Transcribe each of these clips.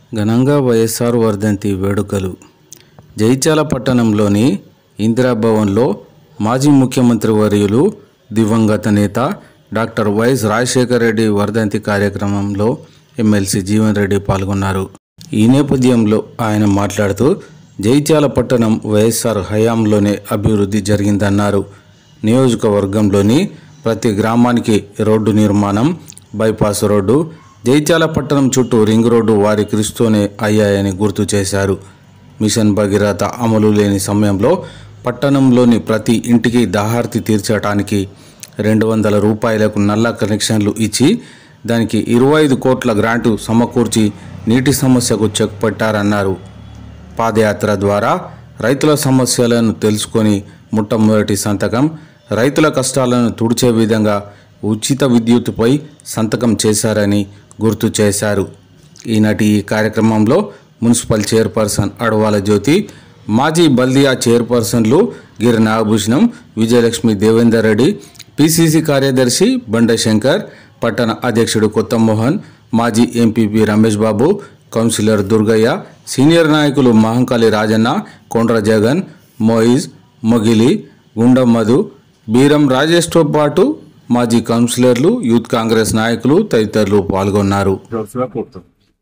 ఘనంగా వైఎస్ఆర్ వర్ధంతి వేడుకలు జైత్యాల పట్టణంలోని ఇందిరాభవన్లో మాజీ ముఖ్యమంత్రి వర్యులు దివంగత నేత డాక్టర్ వైఎస్ రాజశేఖర రెడ్డి వర్ధంతి కార్యక్రమంలో ఎమ్మెల్సీ జీవన్ రెడ్డి పాల్గొన్నారు ఈ నేపథ్యంలో ఆయన మాట్లాడుతూ జైత్యాల పట్టణం వైఎస్ఆర్ హయాంలోనే అభివృద్ధి జరిగిందన్నారు నియోజకవర్గంలోని ప్రతి గ్రామానికి రోడ్డు నిర్మాణం బైపాస్ రోడ్డు జైత్యాల పట్టణం చుట్టూ రింగ్ రోడ్డు వారి కృషితోనే అయ్యాయని గుర్తు చేశారు మిషన్ భగీరథ అమలు లేని సమయంలో పట్టణంలోని ప్రతి ఇంటికి దాహార్తి తీర్చడానికి రెండు వందల రూపాయలకు నల్ల కనెక్షన్లు ఇచ్చి దానికి ఇరవై ఐదు కోట్ల గ్రాంటు సమకూర్చి నీటి సమస్యకు చెక్ పెట్టారన్నారు పాదయాత్ర ద్వారా రైతుల సమస్యలను తెలుసుకొని మొట్టమొదటి సంతకం రైతుల కష్టాలను తుడిచే విధంగా ఉచిత విద్యుత్తుపై సంతకం చేశారని గుర్తు చేశారు ఈనాటి ఈ కార్యక్రమంలో మున్సిపల్ చైర్పర్సన్ అడవాల జ్యోతి మాజీ బల్దియా చైర్పర్సన్లు గిరి నాగభూషణం విజయలక్ష్మి దేవేందర్ రెడ్డి పిసిసి కార్యదర్శి బండశంకర్ పట్టణ అధ్యక్షుడు కొత్త మోహన్ మాజీ ఎంపీపీ రమేష్ బాబు కౌన్సిలర్ దుర్గయ్య సీనియర్ నాయకులు మహంకాళి రాజన్న కొండ్ర జగన్ మోయిజ్ మొగిలి గుండం మధు బీరం రాజేష్తో పాటు మాజీ కౌన్సిలర్లు యూత్ కాంగ్రెస్ నాయకులు తదితరులు పాల్గొన్నారు జోర్స్గా కొడతాం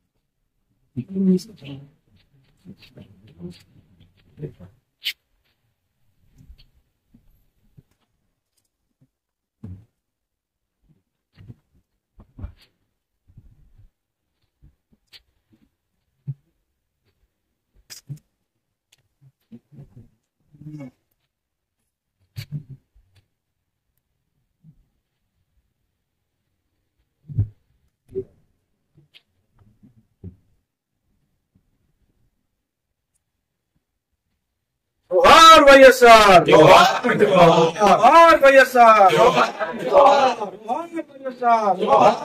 जोहार వైఎస్ఆర్ जोहार వైఎస్ఆర్ जोहार వైఎస్ఆర్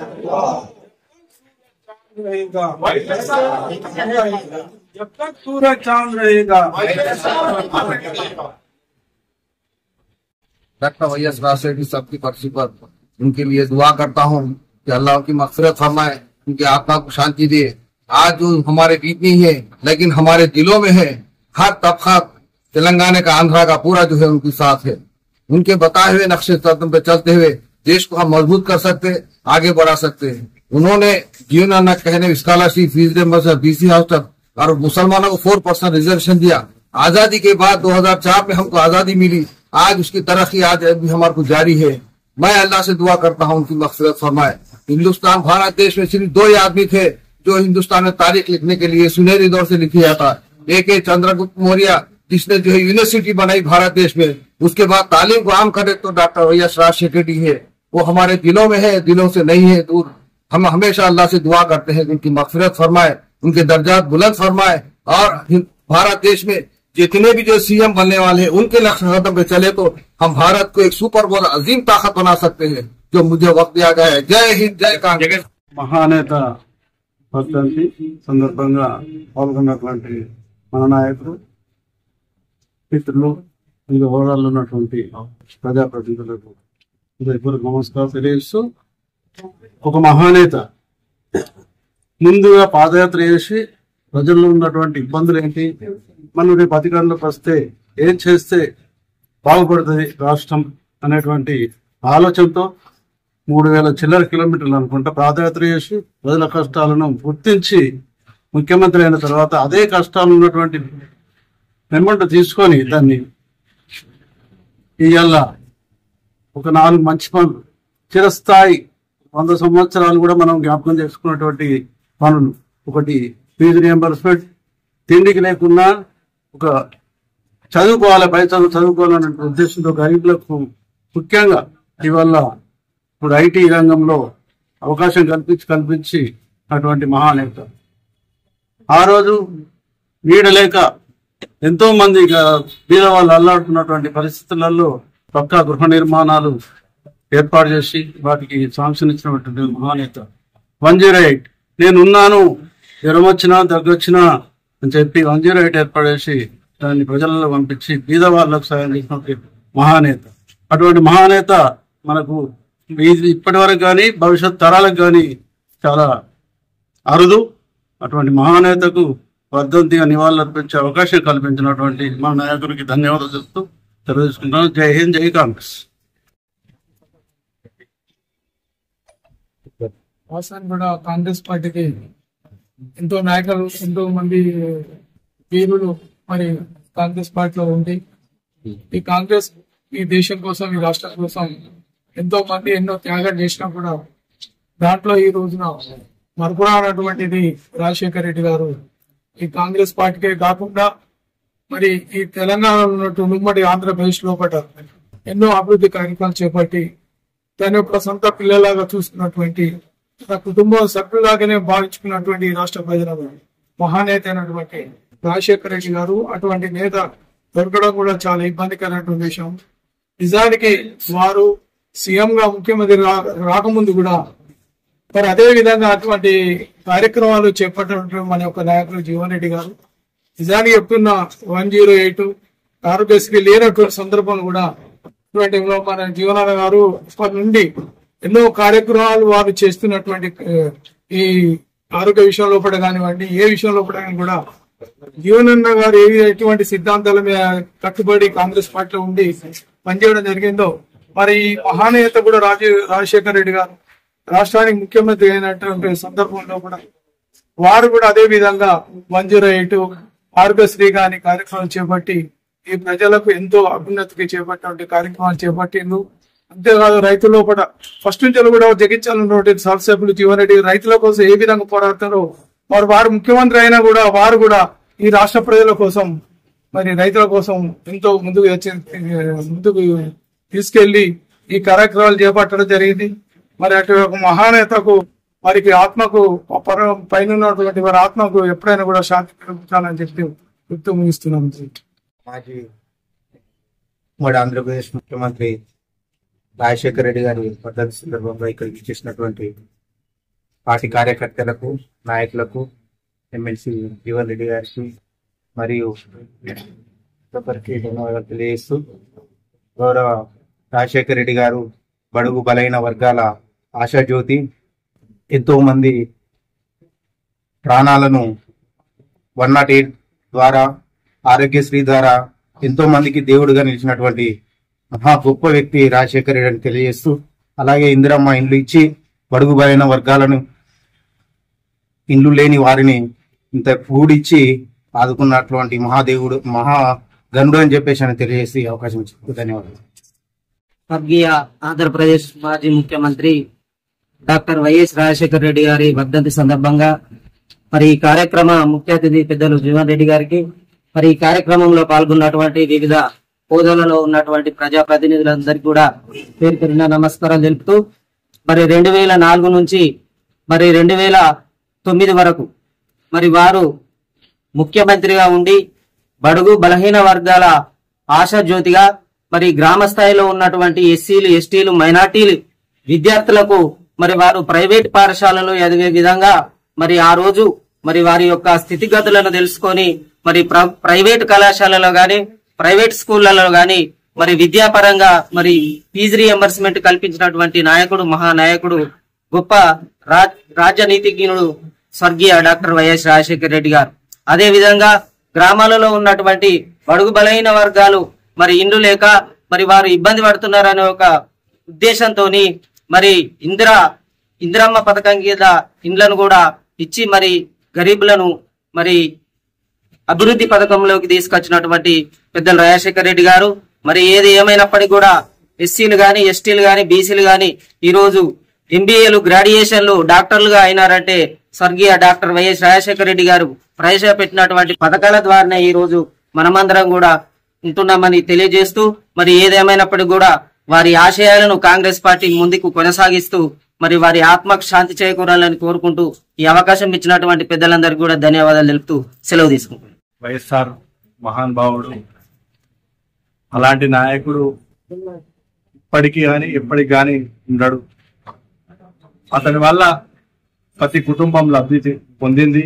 रहेगा जब तक सूरज चांद रहेगा डॉक्टर वैएस राशि की सबकी पर्ची पर उनके लिए दुआ करता हूँ कि अल्लाह की मफफरत फरमाए उनकी आत्मा को शांति दे आज जो हमारे बीच नहीं है लेकिन हमारे दिलों में है हर तबका तेलंगाना का आंध्रा का पूरा जो है उनके साथ है उनके बताए हुए नक्शे कदम पे चलते हुए देश को हम मजबूत कर सकते आगे बढ़ा सकते हैं उन्होंने जीवन न कहने scholarship fees reimbursement BC hostel और मुसलमानों को फोर परसेंट रिजर्वेशन दिया आजादी के बाद 2004 में हमको आजादी मिली आज उसकी तरक्की आज अभी हमारे को जारी है मैं अल्लाह से दुआ करता हूँ उनकी मकसरत फरमाए हिंदुस्तान भारत देश में सिर्फ दो ही आदमी थे जो हिंदुस्तान में तारीख लिखने के लिए सुनहरी दौर से लिखी जाता एक है चंद्रगुप्त मौर्य जिसने जो है यूनिवर्सिटी बनाई भारत देश में उसके बाद तालीम को आम करे तो डॉक्टर वैएस राजशेखर जी है वो हमारे दिलों में है दिलों से नहीं है दूर हम हमेशा अल्लाह से दुआ करते हैं कि उनकी मगफिरत फरमाए उनके दर्जात बुलंद फरमाए और हिं- भारत देश में जितने भी जो सीएम बनने वाले हैं उनके लक्ष्य कदम पे चले तो हम भारत को एक सुपर बहुत अजीम ताकत बना सकते हैं जो मुझे वक्त दिया गया है जय हिंद जय कांग्रेस మహానేత వర్ధంతి సందర్భంగా పాల్గొన్నటువంటి మన నాయకులు మిత్రులు వివిధ హోదాల్లో ఉన్నటువంటి ప్రజాప్రతినిధులకు హృదయపూర్వక నమస్కారం తెలియజేస్తూ ఒక మహానేత ముందుగా పాదయాత్ర చేసి ప్రజల్లో ఉన్నటువంటి ఇబ్బందులు ఏంటి మనం రేపు అధికారంలోకి వస్తే ఏం చేస్తే బాగుపడుతుంది రాష్ట్రం అనేటువంటి ఆలోచనతో మూడు వేల చిల్లర కిలోమీటర్లు అనుకుంటా పాదయాత్ర చేసి ప్రజల కష్టాలను గుర్తించి ముఖ్యమంత్రి అయిన తర్వాత అదే కష్టాలు ఉన్నటువంటి మెమెంట్ తీసుకొని దాన్ని ఇవాళ ఒక నాలుగు మంచి పనులు చిరస్థాయి వంద సంవత్సరాలు కూడా మనం జ్ఞాపకం చేసుకున్నటువంటి పనులు ఒకటి ఫీజు రియంబర్స్మెంట్ తిండికి లేకున్నా ఒక చదువుకోవాలి పై చదువు చదువుకోవాలనే ఉద్దేశంతో గరీబులకు ముఖ్యంగా ఇవల్ల ఇప్పుడు ఐటీ రంగంలో అవకాశం కల్పించి కల్పించి అటువంటి మహానేత ఆ రోజు నీడ లేక ఎంతో మంది ఇక బీద వాళ్ళు అల్లాడుతున్నటువంటి పరిస్థితులలో పక్కా గృహ నిర్మాణాలు ఏర్పాటు చేసి వాటికి శాంక్షన్ ఇచ్చినటువంటి మహానేత వన్ జీరో ఎయిట్ నేను ఉన్నాను జ్వరం వచ్చినా దగ్గొచ్చినా అని చెప్పి వన్ జీరో ఎయిట్ ఏర్పాటు చేసి దాన్ని ప్రజలలో పంపించి బీద వాళ్ళకు సాయం చేసినటువంటి మహానేత అటువంటి మహానేత మనకు ఇది ఇప్పటి వరకు కానీ భవిష్యత్ తరాలకు కానీ చాలా అరుదు అటువంటి మహానేతకు వర్ధంతిగా నివాళులర్పించే అవకాశం కల్పించినటువంటి మా నాయకుడికి ధన్యవాదాలు చెప్తూ తెలియజేసుకుంటున్నాను జై హింద్ జై కాంగ్రెస్ వాస్తవానికి కూడా కాంగ్రెస్ పార్టీకి ఎంతో నాయకులు ఎంతో మంది వీరులు మరి కాంగ్రెస్ పార్టీలో ఉంది ఈ కాంగ్రెస్ ఈ దేశం కోసం ఈ రాష్ట్రం కోసం ఎంతో మంది ఎన్నో త్యాగాలు చేసినా కూడా దాంట్లో ఈ రోజున మరపురానటువంటిది రాజశేఖర రెడ్డి గారు ఈ కాంగ్రెస్ పార్టీకే కాకుండా మరి ఈ తెలంగాణలో ఉన్నట్టు ఉమ్మడి ఆంధ్రప్రదేశ్ లోపల ఎన్నో అభివృద్ధి కార్యక్రమాలు చేపట్టి తన యొక్క సొంత పిల్లలాగా చూసుకున్నటువంటి తన కుటుంబ సభ్యులాగానే భావించుకున్నటువంటి ఈ రాష్ట్ర ప్రజలకు మహానేత అయినటువంటి రాజశేఖర రెడ్డి గారు అటువంటి నేత దొరకడం కూడా చాలా ఇబ్బందికరమైనటువంటి విషయం నిజానికి వారు సీఎం గా ముఖ్యమంత్రి రా- రాకముందు కూడా మరి అదే విధంగా అటువంటి కార్యక్రమాలు చేపట్టినటువంటి మన యొక్క నాయకులు జీవన్ రెడ్డి గారు నిజానికి చెప్తున్న వన్ జీరో ఎయిట్ ఆరోగ్యశ్రీ లేనటువంటి సందర్భంలో కూడా ఇటువంటి లో మన జీవనారాయణ గారు ఇప్పటి నుండి ఎన్నో కార్యక్రమాలు వారు చేస్తున్నటువంటి ఆ, ఈ ఆరోగ్య విషయంలో కూడా కానివ్వండి ఏ విషయంలో కూడా కూడా జీవనన్న గారు ఏ ఎటువంటి సిద్ధాంతాల మీద కట్టుబడి కాంగ్రెస్ పార్టీలో ఉండి పనిచేయడం జరిగిందో మరి ఈ మహానేత కూడా రాజీ రాజశేఖర రెడ్డి గారు రాష్ట్రానికి ముఖ్యమంత్రి అయినటువంటి సందర్భంలో కూడా వారు కూడా అదే విధంగా వన్ జీరో ఎయిట్ ఆరోగ్యశ్రీ గాని కార్యక్రమం చేపట్టి ఈ ప్రజలకు ఎంతో అభ్యున్నతికి చేపట్టినటువంటి కార్యక్రమాలు చేపట్టిండ్రు అంతేకాదు రైతుల్లో కూడా ఫస్ట్ నుంచి కూడా జగించాలన్నటువంటి శాసనసభ్యులు జీవన్ రెడ్డి రైతుల కోసం ఏ విధంగా పోరాడతారో వారు వారు ముఖ్యమంత్రి అయినా కూడా వారు కూడా ఈ రాష్ట్ర ప్రజల కోసం మరి రైతుల కోసం ఎంతో ముందుకు వచ్చి ముందుకు తీసుకెళ్లి ఈ కార్యక్రమాలు చేపట్టడం జరిగింది మరి అటు ఒక మహానేతకు వారికి ఆత్మకు పర పైన ఉన్నటువంటి వారి ఆత్మకు ఎప్పుడైనా కూడా శాంతి కలుగుతానని చెప్పి చెప్తూ ముగిస్తున్నాం మాజీ ఉమ్మడి ఆంధ్రప్రదేశ్ ముఖ్యమంత్రి రాజశేఖర రెడ్డి గారి వర్ధంతి సందర్భంగా ఇక్కడికి చేసినటువంటి పార్టీ కార్యకర్తలకు నాయకులకు ఎమ్మెల్సీ జీవన్ రెడ్డి గారికి మరియు ఒకరికి ధన్యవాదాలు తెలియజేస్తూ గౌరవ రాజశేఖర రెడ్డి గారు బడుగు బలైన వర్గాల ఆశాజ్యోతి ఎంతో మంది ప్రాణాలను వన్ నాట్ ఎయిట్ ద్వారా ఆరోగ్యశ్రీ ద్వారా ఎంతో మందికి దేవుడుగా నిలిచినటువంటి మహా గొప్ప వ్యక్తి రాజశేఖర రెడ్డి అని తెలియజేస్తూ అలాగే ఇందిరమ్మ ఇండ్లు ఇచ్చి బడుగు బలైన వర్గాలను ఇండ్లు లేని వారిని ఇంత కూడిచ్చి ఆదుకున్నటువంటి మహాదేవుడు మహా గనుడు అని చెప్పేసి అని తెలియజేసి అవకాశం ఇచ్చింది ధన్యవాదాలు స్వర్గీయ ఆంధ్రప్రదేశ్ మాజీ ముఖ్యమంత్రి డాక్టర్ వైఎస్ రాజశేఖర రెడ్డి గారి వర్ధంతి సందర్భంగా మరి ఈ కార్యక్రమ ముఖ్య అతిథి పెద్దలు జీవన్ రెడ్డి గారికి మరి ఈ కార్యక్రమంలో పాల్గొన్నటువంటి వివిధ హోదాలలో ఉన్నటువంటి ప్రజాప్రతినిధులందరికీ కూడా పేరు పేరున నమస్కారాలు తెలుపుతూ మరి రెండు వేల నాలుగు నుంచి మరి రెండు వేల తొమ్మిది వరకు మరి వారు ముఖ్యమంత్రిగా ఉండి బడుగు బలహీన వర్గాల ఆశాజ్యోతిగా మరి గ్రామ స్థాయిలో ఉన్నటువంటి ఎస్సీలు ఎస్టీలు మైనార్టీలు విద్యార్థులకు మరి వారు ప్రైవేట్ పాఠశాలలో ఎదిగే విధంగా మరి ఆ రోజు మరి వారి యొక్క స్థితిగతులను తెలుసుకొని మరి ప్ర- ప్రైవేట్ కళాశాలలో గాని ప్రైవేట్ స్కూళ్లలో గాని మరి విద్యాపరంగా మరి ఫీజు రియంబర్స్మెంట్ కల్పించినటువంటి నాయకుడు మహానాయకుడు గొప్ప రా- రాజ్యనీతిజ్ఞుడు స్వర్గీయ డాక్టర్ వైఎస్ రాజశేఖర రెడ్డి గారు అదే విధంగా గ్రామాలలో ఉన్నటువంటి బడుగు బలైన వర్గాలు మరి ఇండ్లు లేక మరి వారు ఇబ్బంది పడుతున్నారనే ఒక ఉద్దేశంతో మరి ఇందిరా ఇందిరమ్మ పథకం కింద ఇండ్లను కూడా ఇచ్చి మరి గరీబులను మరి అభివృద్ధి పథకంలోకి తీసుకొచ్చినటువంటి పెద్దలు రాజశేఖర రెడ్డి గారు మరి ఏది ఏమైనప్పటికీ కూడా ఎస్సీలు గాని ఎస్టీలు గాని బీసీలు గాని ఈ రోజు ఎంబీఏలు గ్రాడ్యుయేషన్లు డాక్టర్లుగా అయినారంటే స్వర్గీయ డాక్టర్ వైఎస్ రాజశేఖర రెడ్డి గారు ప్రవేశపెట్టినటువంటి పథకాల ద్వారానే ఈ రోజు మనమందరం కూడా ఉంటున్నామని తెలియజేస్తూ మరి ఏదేమైనప్పటికీ కూడా వారి ఆశయాలను కాంగ్రెస్ పార్టీ ముందుకు కొనసాగిస్తూ మరి వారి ఆత్మకు శాంతి చేకూరాలని కోరుకుంటూ ఈ అవకాశం ఇచ్చినటువంటి పెద్దలందరికీ కూడా ధన్యవాదాలు తెలుపుతూ సెలవు తీసుకుంటున్నాను వైఎస్ఆర్ మహాన్ భావుడు అలాంటి నాయకుడు ఇప్పటికీ కానీ ఎప్పటికి కానీ ఉండడు అతని వల్ల ప్రతి కుటుంబం లబ్ధి చె- పొందింది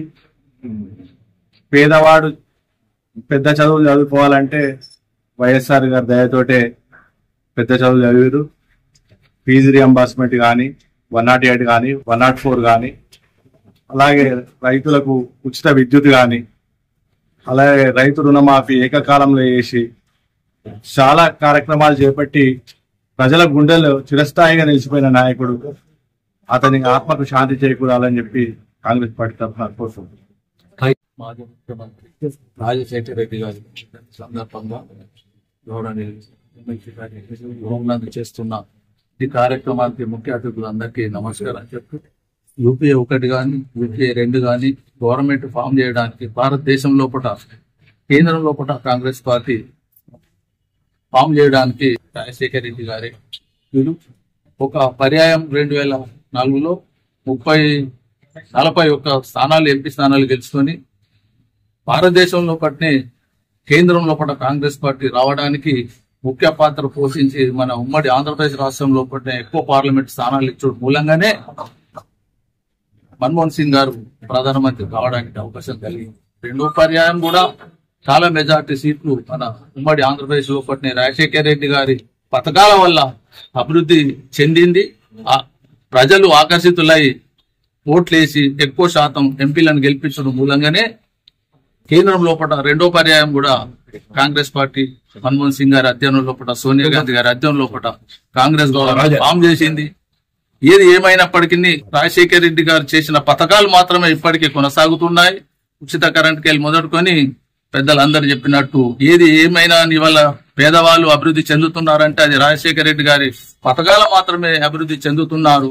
పేదవాడు పెద్ద చదువులు చదువుకోవాలంటే వైఎస్ఆర్ గారి దయతోటే పెద్ద చదువులు చదివారు ఫీజు రియంబర్స్మెంట్ కానీ వన్ నాట్ ఎయిట్ కానీ వన్ నాట్ ఫోర్ కానీ అలాగే రైతులకు ఉచిత విద్యుత్ గాని అలాగే రైతు రుణమాఫీ ఏకకాలంలో చేసి చాలా కార్యక్రమాలు చేపట్టి ప్రజల గుండెలు చిరస్థాయిగా నిలిచిపోయిన నాయకుడు అతని ఆత్మకు శాంతి చేకూరాలని చెప్పి కాంగ్రెస్ పార్టీ తరఫున కోరుతున్నాను మాజీ ముఖ్యమంత్రి రాజశేఖర రెడ్డి గారి సందర్భంగా గౌరవనీయులు ఎమ్మెల్సీ గారి హోంలందు చేస్తున్న ఈ కార్యక్రమానికి ముఖ్య అతిథులందరికీ నమస్కారం చెప్తూ యూపీఏ ఒకటి కానీ యూపీఏ రెండు కానీ గవర్నమెంట్ ఫామ్ చేయడానికి భారతదేశం లోపల కేంద్రం లోపల కాంగ్రెస్ పార్టీ ఫామ్ చేయడానికి రాజశేఖర రెడ్డి గారి వీరు ఒక పర్యాయం రెండు వేల నాలుగులో ముప్పై నలభై ఒక్క స్థానాలు ఎంపీ స్థానాలు గెలుచుకొని భారతదేశంలో పట్నే కేంద్రంలో పట్ల కాంగ్రెస్ పార్టీ రావడానికి ముఖ్య పాత్ర పోషించి మన ఉమ్మడి ఆంధ్రప్రదేశ్ రాష్ట్రంలో పట్టిన ఎక్కువ పార్లమెంట్ స్థానాలు ఇచ్చడం మూలంగానే మన్మోహన్ సింగ్ గారు ప్రధానమంత్రి కావడానికి అవకాశం కలిగింది రెండో పర్యాయం కూడా చాలా మెజార్టీ సీట్లు మన ఉమ్మడి ఆంధ్రప్రదేశ్ లో పట్టిన రాజశేఖర రెడ్డి గారి పథకాల వల్ల అభివృద్ధి చెందింది ఆ ప్రజలు ఆకర్షితులై ఓట్లేసి ఎక్కువ శాతం ఎంపీలను గెలిపించడం మూలంగానే కేంద్రం లోపల రెండో పర్యాయం కూడా కాంగ్రెస్ పార్టీ మన్మోహన్ సింగ్ గారి అధ్యయనం లోపల సోనియా గాంధీ గారి అధ్యయనం లోపల కాంగ్రెస్ గవర్నమెంట్ ఫామ్ చేసింది ఏది ఏమైనప్పటికీ రాజశేఖర్ రెడ్డి గారు చేసిన పథకాలు మాత్రమే ఇప్పటికీ కొనసాగుతున్నాయి ఉచిత కరెంట్ కేలు మొదలుకొని పెద్దలందరూ చెప్పినట్టు ఏది ఏమైనా ఇవాళ పేదవాళ్ళు అభివృద్ధి చెందుతున్నారంటే అది రాజశేఖర రెడ్డి గారి పథకాలు మాత్రమే అభివృద్ధి చెందుతున్నారు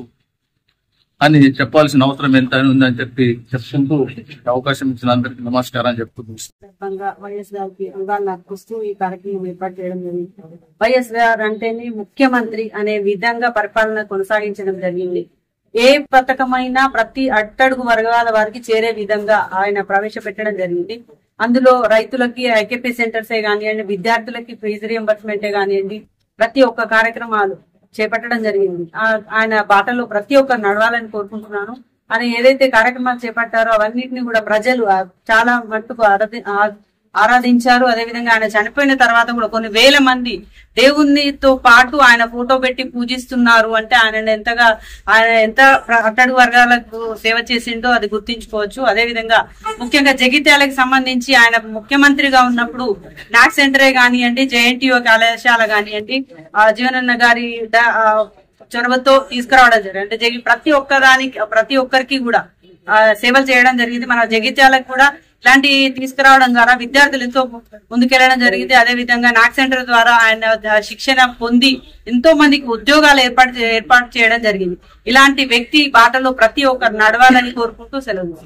అని చెప్పాల్సిన అవసరం ఎంత ఉందని చెప్పి చెప్పుకుంటూ ఈ అవకాశం ఇచ్చిన అందరికి నమస్కారం చెప్తూ సందర్భంగా వైఎస్ గారికి నివాళులు అర్పిస్తూ ఈ కార్యక్రమం ఏర్పాటు చేయడం జరిగింది వైఎస్ గారు అంటేనే ముఖ్యమంత్రి అనే విధంగా పరిపాలన కొనసాగించడం జరిగింది ఏ పథకమైనా ప్రతి అట్టడుగు వర్గాల వారికి చేరే విధంగా ఆయన ప్రవేశపెట్టడం జరిగింది అందులో రైతులకి ఐకేపీ సెంటర్సే కానివ్వండి విద్యార్థులకి ఫీజు రియంబర్స్మెంటే కానివ్వండి ప్రతి ఒక్క కార్యక్రమాలు చేపట్టడం జరిగింది ఆ- ఆయన బాటలో ప్రతి ఒక్కరు నడవాలని కోరుకుంటున్నాను ఆయన ఏదైతే కార్యక్రమాలు చేపట్టారో అవన్నిటిని కూడా ప్రజలు ఆ, చాలా మట్టుకు ఆరాధి- ఆ- ఆరాధించారు అదేవిధంగా ఆయన చనిపోయిన తర్వాత కూడా కొన్ని వేల మంది దేవునితో పాటు ఆయన ఫోటో పెట్టి పూజిస్తున్నారు అంటే ఆయన ఎంతగా ఆయన ఎంత ప్ర- అట్టడుగు వర్గాలకు సేవ చేసిండో అది గుర్తించుకోవచ్చు అదేవిధంగా ముఖ్యంగా జగిత్యాలకు సంబంధించి ఆయన ముఖ్యమంత్రిగా ఉన్నప్పుడు నాక్ సెంటరే కానివ్వండి జేఎన్టీఓ కళాశాల కానివ్వండి ఆ జీవనన్న గారి ద- ఆ, చొరవతో తీసుకురావడం జరిగింది అంటే జగి ప్రతి ఒక్క దానికి ప్రతి ఒక్కరికి కూడా ఆ, సేవలు చేయడం జరిగింది మన జగిత్యాలకు కూడా ఇలాంటి తీసుకురావడం ద్వారా విద్యార్థులు ఎంతో ముందుకెళ్లడం జరిగింది అదే విధంగా నాక్ సెంటర్ ద్వారా ఆయన ద- శిక్షణ పొంది ఎంతో మందికి ఉద్యోగాలు ఏర్పాటు చే- ఏర్పాటు చేయడం జరిగింది ఇలాంటి వ్యక్తి బాటలో ప్రతి ఒక్కరు నడవాలని కోరుకుంటూ సెలవు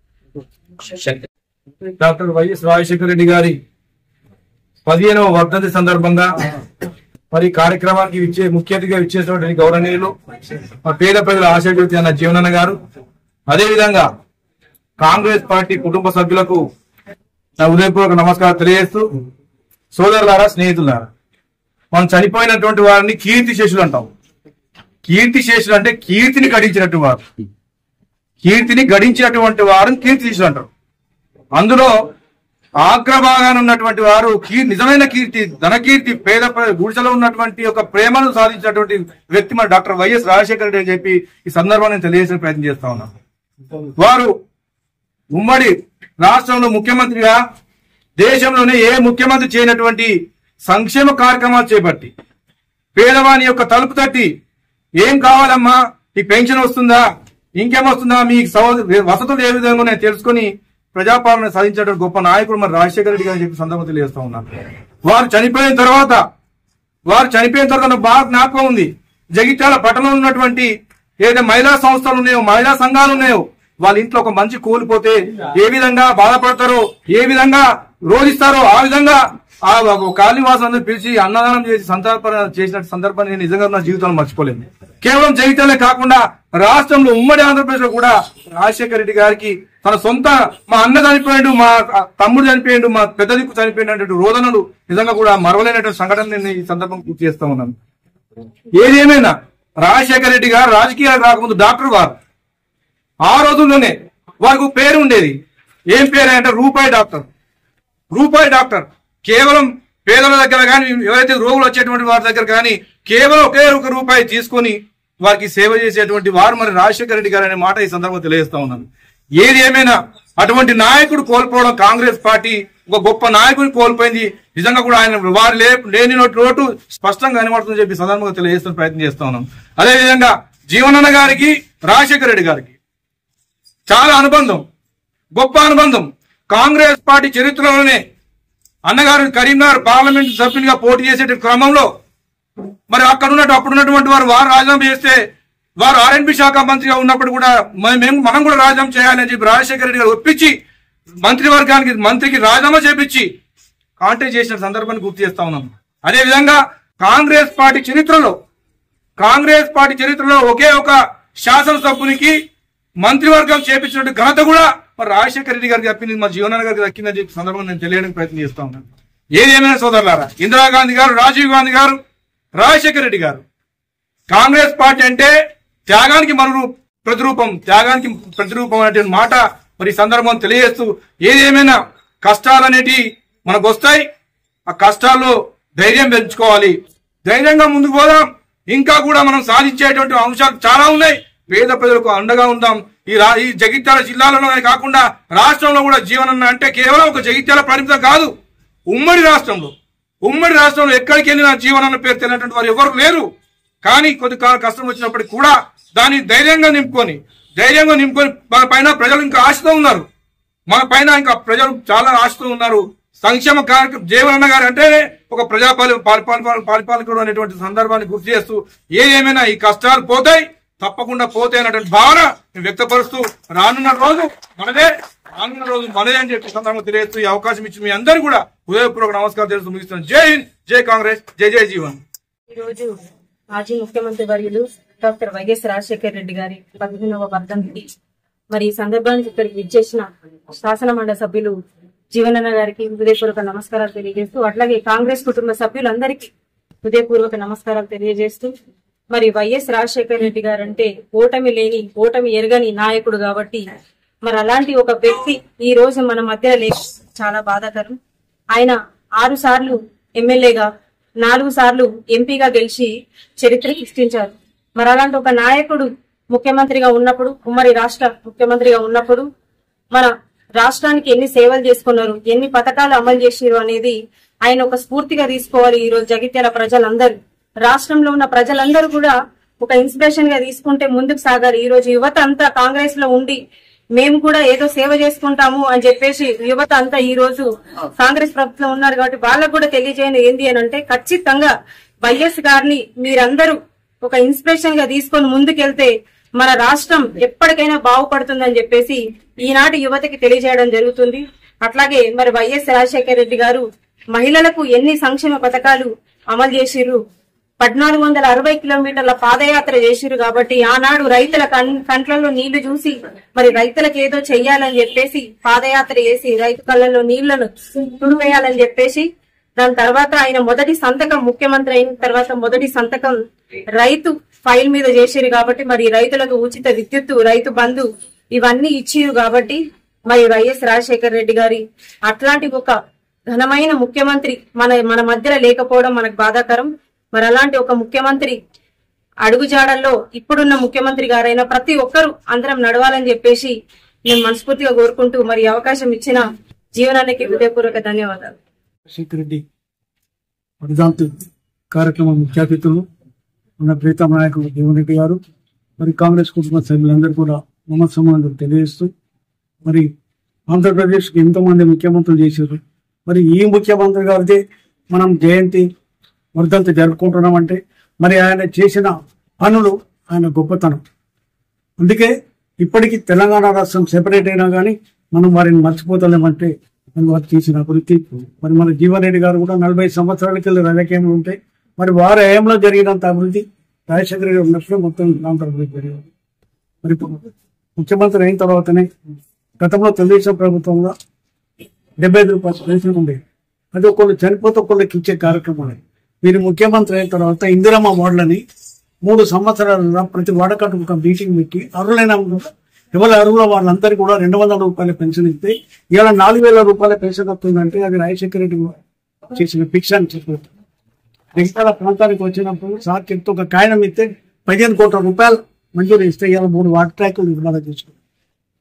డాక్టర్ వైఎస్ రాజశేఖర రెడ్డి గారి పదిహేనవ వర్ధంతి సందర్భంగా మరి ఈ కార్యక్రమానికి ఇచ్చే ముఖ్య అతిథిగా ఇచ్చేసినటువంటి గౌరవనీయులు మా పేద ప్రజల ఆశాజ్యోతి అన్న జీవనన్న గారు అదేవిధంగా కాంగ్రెస్ పార్టీ కుటుంబ సభ్యులకు నా ఉదయపూర్వక నమస్కారం తెలియజేస్తూ సోదరులారా స్నేహితులారా మనం చనిపోయినటువంటి వారిని కీర్తి శేషులు అంటాం కీర్తి శేషులు అంటే కీర్తిని గడించినట్టు వారు కీర్తిని గడించినటువంటి వారిని కీర్తి శేషులు అంటారు అందులో ఆగ్రభాగాన ఉన్నటువంటి వారు కీ నిజమైన కీర్తి ధనకీర్తి పేద ప్ర- గుడిసెలో ఉన్నటువంటి ఒక ప్రేమను సాధించినటువంటి వ్యక్తి మన డాక్టర్ వైఎస్ రాజశేఖర రెడ్డి అని చెప్పి ఈ సందర్భాన్ని నేను తెలియజేసిన ప్రయత్నం చేస్తా ఉన్నాను వారు ఉమ్మడి రాష్ట్రంలో ముఖ్యమంత్రిగా దేశంలోనే ఏ ముఖ్యమంత్రి చేయనటువంటి సంక్షేమ కార్యక్రమాలు చేపట్టి పేదవాని యొక్క తలుపు తట్టి ఏం కావాలమ్మా ఈ పెన్షన్ వస్తుందా ఇంకేమొస్తుందా మీ సౌ- వసతులు ఏ విధంగా ఉన్నాయో తెలుసుకొని ప్రజాపాలన సాధించేటువంటి గొప్ప నాయకుడు మరి రాజశేఖర రెడ్డి గారు చెప్పి సందర్భం తెలియజేస్తా ఉన్నాను వారు చనిపోయిన తర్వాత వారు చనిపోయిన తర్వాత నాకు బాగా జ్ఞాపకం ఉంది జగిత్యాల పట్టణంలో ఉన్నటువంటి ఏదైతే మహిళా సంస్థలు ఉన్నాయో మహిళా సంఘాలు ఉన్నాయో వాళ్ళ ఇంట్లో ఒక మంచి కూలిపోతే ఏ విధంగా బాధపడతారో ఏ విధంగా రోధిస్తారో ఆ విధంగా ఆ కాళీవాసం పిలిచి అన్నదానం చేసి సంతర్పణ చేసిన సందర్భాన్ని నేను నిజంగా నా జీవితంలో మర్చిపోలేను కేవలం జగిత్యాలే కాకుండా రాష్ట్రంలో ఉమ్మడి ఆంధ్రప్రదేశ్ లో కూడా రాజశేఖర రెడ్డి గారికి తన సొంత మా అన్న చనిపోయాడు మా తమ్ముడు చనిపోయాడు మా పెద్ద దిక్కు చనిపోయినటువంటి రోదనలు నిజంగా కూడా మరవలేనటువంటి సంఘటన నేను ఈ సందర్భం గుర్తు చేస్తా ఉన్నాను ఏదేమైనా రాజశేఖర రెడ్డి గారు రాజకీయాలు రాకముందు డాక్టర్ వారు ఆ రోజుల్లోనే వారికి ఒక పేరు ఉండేది ఏం పేరు అంటే రూపాయి డాక్టర్ రూపాయి డాక్టర్ కేవలం పేదల దగ్గర కానీ ఎవరైతే రోగులు వచ్చేటువంటి వారి దగ్గర కానీ కేవలం ఒకే ఒక రూపాయి తీసుకొని వారికి సేవ చేసేటువంటి వారు మరి రాజశేఖర రెడ్డి గారు అనే మాట ఈ సందర్భంగా తెలియజేస్తా ఉన్నాను ఏది ఏమైనా అటువంటి నాయకుడు కోల్పోవడం కాంగ్రెస్ పార్టీ ఒక గొప్ప నాయకుడిని కోల్పోయింది నిజంగా కూడా ఆయన వారు లే లేని నోటి లోటు స్పష్టంగా కనబడుతుందని చెప్పి సందర్భంగా తెలియజేస్తున్న ప్రయత్నం చేస్తా ఉన్నాం అదేవిధంగా జీవనన్న గారికి రాజశేఖర రెడ్డి గారికి చాలా అనుబంధం గొప్ప అనుబంధం కాంగ్రెస్ పార్టీ చరిత్రలోనే అన్నగారు కరీంనగర్ పార్లమెంట్ సభ్యునిగా పోటీ చేసే క్రమంలో మరి అక్కడ ఉన్నట్టు అప్పుడు ఉన్నటువంటి వారు వారు రాజీనామా చేస్తే వారు ఆర్ఎన్బి శాఖ మంత్రిగా ఉన్నప్పుడు కూడా మ- మేము మనం కూడా రాజీనామా చేయాలని చెప్పి రాజశేఖర రెడ్డి గారు ఒప్పించి మంత్రివర్గానికి మంత్రికి రాజీనామా చేపించి కాంటాక్ట్ చేసిన సందర్భాన్ని గుర్తు చేస్తా ఉన్నాం అదే విధంగా కాంగ్రెస్ పార్టీ చరిత్రలో కాంగ్రెస్ పార్టీ చరిత్రలో ఒకే ఒక శాసనసభ్యునికి మంత్రివర్గం చేపించినట్టు ఘనత కూడా మరి రాజశేఖర రెడ్డి గారికి దక్కింది మా జీవనాన్న గారికి దక్కిందని చెప్పి సందర్భంగా నేను తెలియడానికి ప్రయత్నం చేస్తా ఉన్నాను ఏదేమైనా సోదరులారా ఇందిరాగాంధీ గారు రాజీవ్ గాంధీ గారు రాజశేఖర రెడ్డి గారు కాంగ్రెస్ పార్టీ అంటే త్యాగానికి మరు ప్రతిరూపం త్యాగానికి ప్రతిరూపం అనేటువంటి మాట మరి ఈ సందర్భం తెలియజేస్తూ ఏదేమైనా కష్టాలనేటి మనకు వస్తాయి ఆ కష్టాల్లో ధైర్యం పెంచుకోవాలి ధైర్యంగా ముందుకు పోదాం ఇంకా కూడా మనం సాధించేటువంటి అంశాలు చాలా ఉన్నాయి పేద ప్రజలకు అండగా ఉందాం ఈ రా ఈ జగిత్యాల జిల్లాలోనే కాకుండా రాష్ట్రంలో కూడా జీవనం అంటే కేవలం ఒక జగిత్యాల పరిమితం కాదు ఉమ్మడి రాష్ట్రంలో ఉమ్మడి రాష్ట్రంలో ఎక్కడికి వెళ్ళినా జీవనన్న పేరు తెలియనటువంటి వారు ఎవరు లేరు కానీ కొద్ది కాలం కష్టం వచ్చినప్పటికీ కూడా దాన్ని ధైర్యంగా నింపుకొని ధైర్యంగా నింపుకొని మన పైన ప్రజలు ఇంకా ఆశతో ఉన్నారు మన పైన ఇంకా ప్రజలు చాలా ఆశతో ఉన్నారు సంక్షేమ కార్యక్రమం జీవనన్న గారు అంటే ఒక ప్రజాపాలి పరిపాలన పరిపాలకుడు అనేటువంటి సందర్భాన్ని గుర్తు చేస్తూ ఏదేమైనా ఈ కష్టాలు పోతాయి తప్పకుండా పోతాయి అనేటువంటి భావన నేను వ్యక్తపరుస్తూ రానున్న రోజు మనదే రానున్న రోజు మనదే అని చెప్పి సందర్భంగా తెలియజేస్తూ ఈ అవకాశం ఇచ్చి మీ అందరూ కూడా హృదయపూర్వక నమస్కారం తెలుస్తూ ముగిస్తున్నాను జై హింద్ జై కాంగ్రెస్ జై జై జీవన్ ఈరోజు మాజీ ముఖ్యమంత్రి వర్యులు డాక్టర్ వైఎస్ రాజశేఖర రెడ్డి గారి పదిహేనవ వర్ధంతి మరి ఈ సందర్భానికి ఇక్కడికి విచ్చేసిన శాసన మండలి సభ్యులు జీవనన్న గారికి హృదయపూర్వక నమస్కారాలు తెలియజేస్తూ అట్లాగే కాంగ్రెస్ కుటుంబ సభ్యులందరికీ హృదయపూర్వక నమస్కారాలు తెలియజేస్తూ మరి వైఎస్ రాజశేఖర రెడ్డి గారు అంటే ఓటమి లేని ఓటమి ఎరగని నాయకుడు కాబట్టి మరి అలాంటి ఒక వ్యక్తి ఈ రోజు మన మధ్య లేక చాలా బాధాకరం ఆయన ఆరు సార్లు ఎమ్మెల్యేగా నాలుగు సార్లు ఎంపీగా గెలిచి చరిత్ర సృష్టించారు మరి అలాంటి ఒక నాయకుడు ముఖ్యమంత్రిగా ఉన్నప్పుడు ఉమ్మడి రాష్ట్ర ముఖ్యమంత్రిగా ఉన్నప్పుడు మన రాష్ట్రానికి ఎన్ని సేవలు చేసుకున్నారు ఎన్ని పథకాలు అమలు చేసిరు అనేది ఆయన ఒక స్ఫూర్తిగా తీసుకోవాలి ఈ రోజు జగిత్యాల ప్రజలందరూ రాష్ట్రంలో ఉన్న ప్రజలందరూ కూడా ఒక ఇన్స్పిరేషన్ గా తీసుకుంటే ముందుకు సాగాలి ఈ రోజు యువత అంతా కాంగ్రెస్ లో ఉండి మేము కూడా ఏదో సేవ చేసుకుంటాము అని చెప్పేసి యువత అంతా ఈ రోజు కాంగ్రెస్ ప్రభుత్వం ఉన్నారు కాబట్టి వాళ్ళకు కూడా తెలియజేయని ఏంది అని అంటే ఖచ్చితంగా వైఎస్ గారిని మీరందరూ ఒక ఇన్స్పిరేషన్ గా తీసుకొని ముందుకెళ్తే మన రాష్ట్రం ఎప్పటికైనా బాగుపడుతుందని చెప్పేసి ఈనాటి యువతకి తెలియజేయడం జరుగుతుంది అట్లాగే మరి వైఎస్ రాజశేఖర రెడ్డి గారు మహిళలకు ఎన్ని సంక్షేమ పథకాలు అమలు చేసిర్రు పద్నాలుగు వందల అరవై కిలోమీటర్ల పాదయాత్ర చేసిరు కాబట్టి ఆనాడు రైతుల కన్- కంట్లలో నీళ్లు చూసి మరి రైతులకు ఏదో చెయ్యాలని చెప్పేసి పాదయాత్ర చేసి రైతు కళ్ళల్లో నీళ్లను తుడివేయాలని చెప్పేసి దాని తర్వాత ఆయన మొదటి సంతకం ముఖ్యమంత్రి అయిన తర్వాత మొదటి సంతకం రైతు ఫైల్ మీద చేసిరు కాబట్టి మరి రైతులకు ఉచిత విద్యుత్తు రైతు బంధు ఇవన్నీ ఇచ్చిరు కాబట్టి మరి వైఎస్ రాజశేఖర రెడ్డి గారి అట్లాంటి ఒక ఘనమైన ముఖ్యమంత్రి మన మన మధ్యలో లేకపోవడం మనకు బాధాకరం మరి అలాంటి ఒక ముఖ్యమంత్రి అడుగుజాడల్లో ఇప్పుడున్న ముఖ్యమంత్రి గారైన ప్రతి ఒక్కరూ అందరం నడవాలని చెప్పేసి నేను మనస్ఫూర్తిగా కోరుకుంటూ మరి ఈ అవకాశం ఇచ్చిన జీవనానికి హృదయపూర్వక ధన్యవాదాలు శేఖర్ రెడ్డి వర్ధంతి కార్యక్రమం ముఖ్య అతిథులు మన ప్రీతం నాయకులు జీవన్ రెడ్డి గారు మరి కాంగ్రెస్ కుటుంబ సభ్యులందరూ కూడా నమస్సమాలు తెలియజేస్తూ మరి ఆంధ్రప్రదేశ్కి ఎంతో మంది ముఖ్యమంత్రులు చేశారు మరి ఈ ముఖ్యమంత్రి గారిది మనం జయంతి వర్ధంతి జరుపుకుంటున్నామంటే మరి ఆయన చేసిన పనులు ఆయన గొప్పతనం అందుకే ఇప్పటికీ తెలంగాణ రాష్ట్రం సెపరేట్ అయినా కానీ మనం వారిని మర్చిపోతలేమంటే మరి వారు చేసిన అభివృద్ధి మరి మన జీవన్ రెడ్డి గారు కూడా నలభై సంవత్సరాల కింద రాజకీయంలో ఉంటే మరి వారి హయాంలో జరిగినంత అభివృద్ధి రాజశేఖర రెడ్డి ఉన్నప్పుడు మొత్తం దాంట్లో అభివృద్ధి జరిగింది మరి ఇప్పుడు ముఖ్యమంత్రి అయిన తర్వాతనే గతంలో తెలుగుదేశం ప్రభుత్వంలో డెబ్బై ఐదు రూపాయలు పెన్షన్ ఉండేది అది ఒకళ్ళు చనిపోతే ఒకళ్ళకి ఇచ్చే కార్యక్రమం వీరు ముఖ్యమంత్రి అయిన తర్వాత ఇందిరమ్మ మోడలని మూడు సంవత్సరాలుగా ప్రతి వాడకట్టు ఒక మీటింగ్ పెట్టి అర్హులైన ఎవరి అర్హుల వాళ్ళందరికీ కూడా రెండు వందల రూపాయల పెన్షన్ ఇస్తే ఇలా నాలుగు వేల రూపాయల పెన్షన్ వస్తుందంటే అది రాజశేఖర రెడ్డి చేసిన ఫిక్స్ అని చెప్పారు మిగతా ప్రాంతానికి వచ్చినప్పుడు సార్ చెప్తూ ఒక కాయనం ఇస్తే పదిహేను కోట్ల రూపాయలు మంజూరు ఇస్తే ఇలా మూడు వాటర్ ట్రాకులు నిర్మాణం చేసుకున్నారు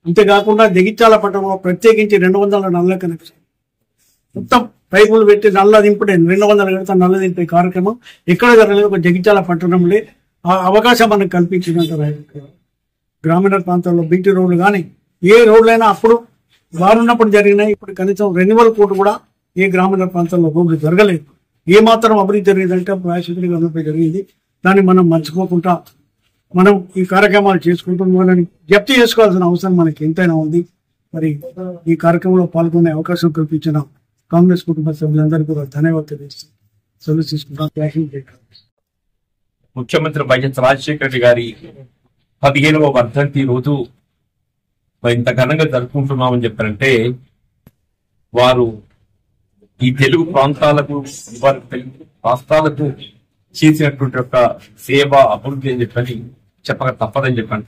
అంతేకాకుండా జగిత్యాల పట్టణంలో ప్రత్యేకించి రెండు వందల నల్ల కనెక్షన్ మొత్తం పైపులు పెట్టి నల్ల దింపుడే రెండు వందల గడత నల్ల దింపే కార్యక్రమం ఎక్కడ జరగలేదు ఒక జగిత్యాల పట్టణంలో ఆ అవకాశం మనకు కల్పించినట్టు గ్రామీణ ప్రాంతాల్లో బీటీ రోడ్లు కానీ ఏ రోడ్లైనా అప్పుడు వారున్నప్పుడు జరిగినాయి ఇప్పుడు కనీసం రెన్యువల్ కోడ్ కూడా ఏ గ్రామీణ ప్రాంతాల్లో రోడ్లు జరగలేదు ఏ మాత్రం అభివృద్ధి జరిగిందంటే అప్పుడు రాజశేఖర్ గారి జరిగింది దాన్ని మనం మర్చిపోకుండా మనం ఈ కార్యక్రమాలు చేసుకుంటూ వాళ్ళని జప్తు చేసుకోవాల్సిన అవసరం మనకి ఎంతైనా ఉంది మరి ఈ కార్యక్రమంలో పాల్గొనే అవకాశం కల్పించిన కాంగ్రెస్ కుటుంబ సభ్యులందరికీ కూడా ధన్యవాదాలు తెలియజేస్తాం సెలవు తీసుకుంటాం థ్యాంక్ యూ. ముఖ్యమంత్రి వైఎస్ రాజశేఖర రెడ్డి గారి పదిహేనవ వర్ధంతి రోజు మరి ఇంత ఘనంగా జరుపుకుంటున్నామని చెప్పారంటే వారు ఈ తెలుగు ప్రాంతాలకు వారి తెలుగు రాష్ట్రాలకు చేసినటువంటి ఒక సేవ అభివృద్ధి అని చెప్పని చెప్పక తప్పదని చెప్పండి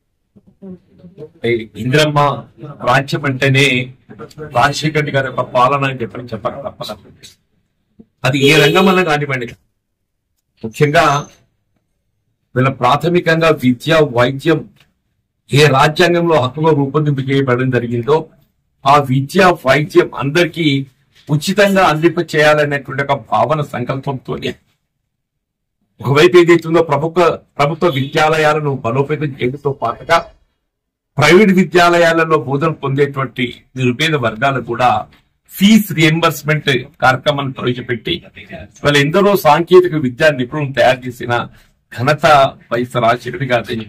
ఇంద్రమ్మ రాజ్యం అంటేనే రాజశేఖర రెడ్డి గారి యొక్క పాలన అని చెప్పని చెప్పక తప్పదు అది ఏ రంగమన్నా కానివ్వండి ముఖ్యంగా వీళ్ళ ప్రాథమికంగా విద్య వైద్యం ఏ రాజ్యాంగంలో హక్కుగా రూపొందింపు చేయబడడం జరిగిందో ఆ విద్య వైద్యం అందరికీ ఉచితంగా అందింప చేయాలనేటువంటి ఒక భావన సంకల్పంతో ఒకవైపు ఏదైతుందో ప్రభుత్వ ప్రభుత్వ విద్యాలయాలను బలోపేతం చేయడంతో పాటుగా ప్రైవేట్ విద్యాలయాలలో బోధన పొందేటువంటి నిరుపేద వర్గాలు కూడా ఫీజ్ రియంబర్స్మెంట్ కార్యక్రమాన్ని ప్రవేశపెట్టి వాళ్ళు ఎందరో సాంకేతిక విద్యా నిపుణులను తయారు చేసిన ఘనత వైఎస్ రాజశేఖర్ గారి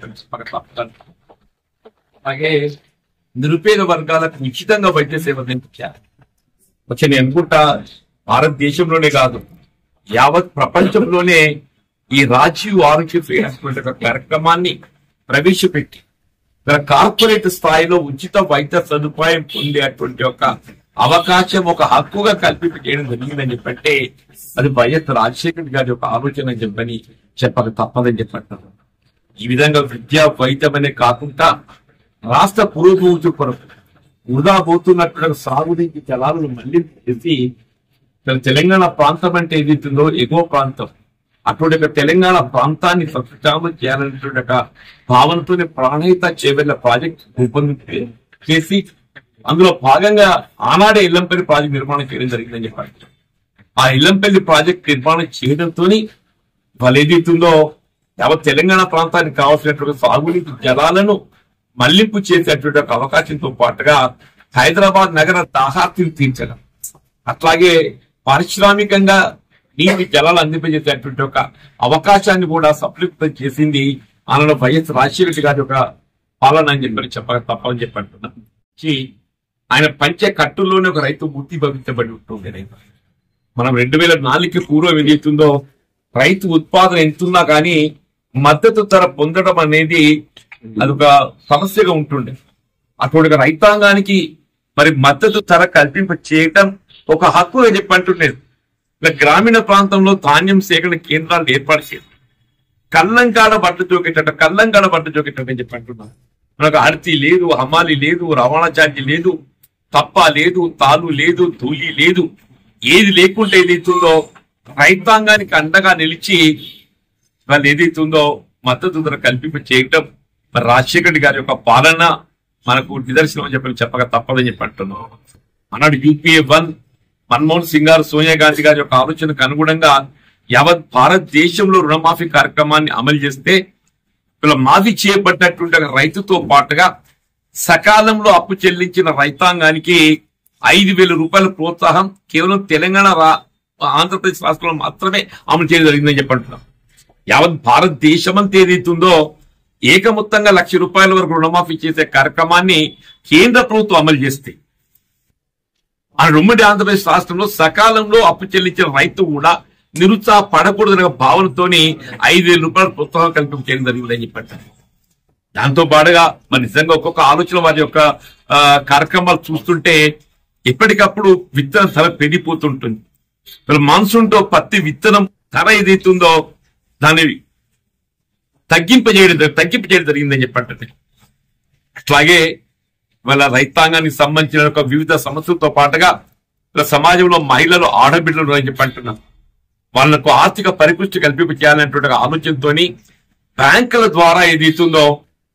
అలాగే నిరుపేద వర్గాలకు ఉచితంగా వైద్య సేవ అందించారు వచ్చి నేను అనుకుంటా భారతదేశంలోనే కాదు యావత్ ప్రపంచంలోనే ఈ రాజీవ్ ఆరోగ్యశ్రీ అనేటువంటి ఒక కార్యక్రమాన్ని ప్రవేశపెట్టి ఇక్కడ కార్పొరేట్ స్థాయిలో ఉచిత వైద్య సదుపాయం పొందేటువంటి ఒక అవకాశం ఒక హక్కుగా కల్పింపు చేయడం జరిగిందని చెప్పంటే అది వైఎస్ రాజశేఖర్ గారి యొక్క ఆలోచన అని చెప్పని చెప్పక తప్పదని చెప్పంటారు ఈ విధంగా విద్య వైద్యం అనే కాకుండా రాష్ట్ర పురోభివృద్ధి కొరకు వృధా పోతున్నటువంటి సాగునీటి జలాలను మళ్లీ చేసి ఇక్కడ తెలంగాణ ప్రాంతం అంటే ఏదైతుందో ఎగువ ప్రాంతం అటువంటి ఒక తెలంగాణ ప్రాంతాన్ని సత్యామం చేయాలనేటువంటి ఒక భావనతోనే ప్రాణహిత చేవెళ్ల ప్రాజెక్ట్ రూపొంది చేసి అందులో భాగంగా ఆనాడే ఇల్లంపల్లి ప్రాజెక్ట్ నిర్మాణం చేయడం జరిగిందని చెప్పారు ఆ ఇల్లంపల్లి ప్రాజెక్ట్ నిర్మాణం చేయడంతో వాళ్ళు ఏదైతుందో యావత్ తెలంగాణ ప్రాంతానికి కావాల్సినటువంటి సాగునీటి జలాలను మళ్లింపు చేసేటువంటి ఒక అవకాశంతో పాటుగా హైదరాబాద్ నగర దాహార్తిని తీర్చడం అట్లాగే పారిశ్రామికంగా నీటి జలాలు అందింపజేసేటువంటి ఒక అవకాశాన్ని కూడా సఫలీకృతం చేసింది ఆనాడు వైఎస్ రాజశేఖర గారి ఒక పాలన అని చెప్పని చెప్పక తప్పని చెప్పి అంటున్నా చి, ఆయన పంచే కట్టుల్లోనే ఒక రైతు మూర్తి భవించబడి ఉంటుంది మనం రెండు వేల నాలుగుకి పూర్వం ఏదైతుందో రైతు ఉత్పాదన ఎంతున్నా కానీ మద్దతు ధర పొందడం అనేది అదొక సమస్యగా ఉంటుండే అటువంటి ఒక రైతాంగానికి మరి మద్దతు ధర కల్పింప చేయటం ఒక హక్కు అని చెప్పి అంటుండేది ఇలా గ్రామీణ ప్రాంతంలో ధాన్యం సేకరణ కేంద్రాలు ఏర్పాటు చేసి కల్లంకాడ బట్టలు జోకేటట్ట కల్లంకాడ బట్టలు జోకేటట్టు అని చెప్పి అంటున్నాను మనకు అర్తి లేదు హమాలి లేదు రవాణా ఛార్జీ లేదు తప్ప లేదు తాలు లేదు తూలి లేదు ఏది లేకుంటే ఏదైతుందో రైతాంగానికి అండగా నిలిచి వాళ్ళు ఏదైతుందో మద్దతు ధర కల్పింప చేయటం మరి రాజశేఖర రెడ్డి గారి యొక్క పాలన మనకు నిదర్శనం అని చెప్పి చెప్పక తప్పదని చెప్పి అంటున్నాం అన్నాడు యూపీఏ వన్ మన్మోహన్ సింగ్ గారు సోనియా గాంధీ గారి యొక్క ఆలోచనకు అనుగుణంగా యావత్ భారతదేశంలో రుణమాఫీ కార్యక్రమాన్ని అమలు చేస్తే ఇలా మాఫీ చేయబడ్డటువంటి ఒక రైతుతో పాటుగా సకాలంలో అప్పు చెల్లించిన రైతాంగానికి ఐదు వేల రూపాయల ప్రోత్సాహం కేవలం తెలంగాణ రా ఆంధ్రప్రదేశ్ రాష్ట్రంలో మాత్రమే అమలు చేయడం జరిగిందని చెప్పంటున్నాం యావత్ భారతదేశమంతా ఏదైతుందో ఏకమొత్తంగా లక్ష రూపాయల వరకు రుణమాఫీ చేసే కార్యక్రమాన్ని కేంద్ర ప్రభుత్వం అమలు చేస్తే ఆ ఉమ్మడి ఆంధ్రప్రదేశ్ రాష్ట్రంలో సకాలంలో అప్పు చెల్లించిన రైతు కూడా నిరుత్సాహ పడకూడదనే భావనతోని ఐదు వేల రూపాయల ప్రోత్సాహం కల్పించడం చేయడం జరిగిందని చెప్పండి దాంతో పాటుగా మరి నిజంగా ఒక్కొక్క ఆలోచన వారి యొక్క ఆ, కార్యక్రమాలు చూస్తుంటే ఎప్పటికప్పుడు విత్తన ధర పెరిగిపోతుంటుంది మరి మాన్సూన్ తో పత్తి విత్తనం ధర ఏదైతుందో దాన్ని తగ్గింపజేయడం తగ్గింపు చేయడం జరిగిందని చెప్పండి అట్లాగే వాళ్ళ రైతాంగానికి సంబంధించిన ఒక వివిధ సమస్యలతో పాటుగా ఇలా సమాజంలో మహిళలు ఆడబిడ్డలు అని చెప్పి అంటున్నాం వాళ్ళకు ఆర్థిక పరిపుష్టి కల్పింప చేయాలనేటువంటి ఒక ఆలోచనతోని బ్యాంకుల ద్వారా ఏదైతుందో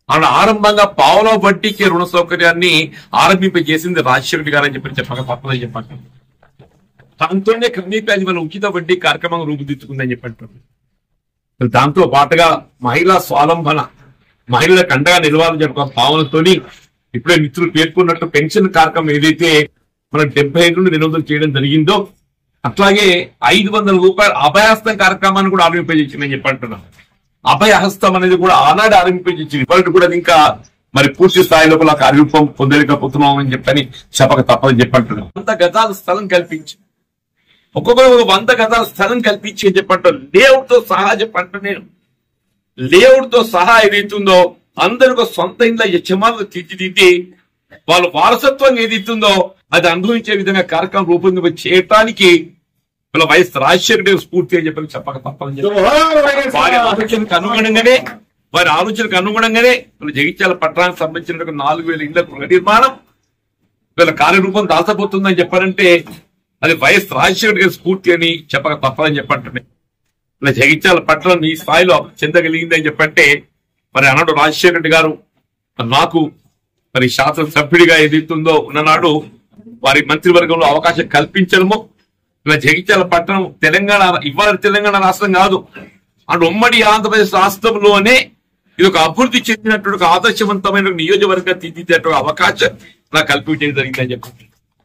అలా ఆరంభంగా పావుల వడ్డీకి రుణ సౌకర్యాన్ని ఆరంభింపజేసింది రాజశేఖర్ గారు అని చెప్పి చెప్పక తప్పదని చెప్పండి దాంతోనే క్రమేపీ అది మన ఉచిత వడ్డీ కార్యక్రమం రూపుదిద్దుకుందని చెప్పంటున్నారు దాంతో పాటుగా మహిళా స్వాలంబన మహిళలకు అండగా నిలవాలని చెప్పి ఒక భావనతోని ఇప్పుడే మిత్రులు పేర్కొన్నట్టు పెన్షన్ కార్యక్రమం ఏదైతే మనం డెబ్బై ఐదు నుండి నిరోధం చేయడం జరిగిందో అట్లాగే ఐదు వందల రూపాయల అభయహస్తం కార్యక్రమాన్ని కూడా ఆరంభింపజేసిందని చెప్పి అంటున్నాం అభయహస్తం అనేది కూడా ఆనాడు ఆరంభించింది ఇప్పటికి కూడా అది ఇంకా మరి పూర్తి స్థాయి లోపల కార్యరూపం పొందలేకపోతున్నాం అని చెప్పని చెప్పక తప్పదని చెప్పి అంటున్నాం వంద గజాల స్థలం కల్పించి ఒక్కొక్కరు ఒక వంద గజాల స్థలం కల్పించి అని చెప్పంటారు లేఅవుట్ తో సహా చెప్పంట నేను లేఅవుట్ తో సహా ఏదైతుందో అందరికి ఒక సొంత ఇంట్లో యజమానులు తీర్చిదిద్ది వాళ్ళ వారసత్వం ఏదైతుందో అది అనుభవించే విధంగా కార్యక్రమం రూపొందింప చేయటానికి వీళ్ళ వైఎస్ రాజశేఖర రెడ్డి స్ఫూర్తి అని చెప్పి చెప్పక తప్పని చెప్పి వారి ఆలోచనకు అనుగుణంగానే వారి ఆలోచనకు అనుగుణంగానే వీళ్ళ జగిత్యాల పట్టణానికి సంబంధించిన నాలుగు వేల ఇళ్ల గృహ నిర్మాణం వీళ్ళ కార్యరూపం దాల్చబోతుందని చెప్పారంటే అది వైఎస్ రాజశేఖర గారి స్ఫూర్తి అని చెప్పక తప్పదని చెప్పంటే ఇలా జగిత్యాల పట్టణం ఈ స్థాయిలో చెందగలిగిందని చెప్పంటే మరి అన్నాడు రాజశేఖర రెడ్డి గారు నాకు మరి శాసనసభ్యుడిగా ఏదైతుందో ఉన్ననాడు వారి మంత్రివర్గంలో అవకాశం కల్పించడము ఇలా జగిత్యాల పట్టణం తెలంగాణ ఇవాళ తెలంగాణ రాష్ట్రం కాదు అండ్ ఉమ్మడి ఆంధ్రప్రదేశ్ రాష్ట్రంలోనే ఇది ఒక అభివృద్ధి చెందినటువంటి ఒక ఆదర్శవంతమైన నియోజకవర్గం తీర్చిదిద్దేటువంటి అవకాశం నాకు కల్పించడం జరిగిందని చెప్పి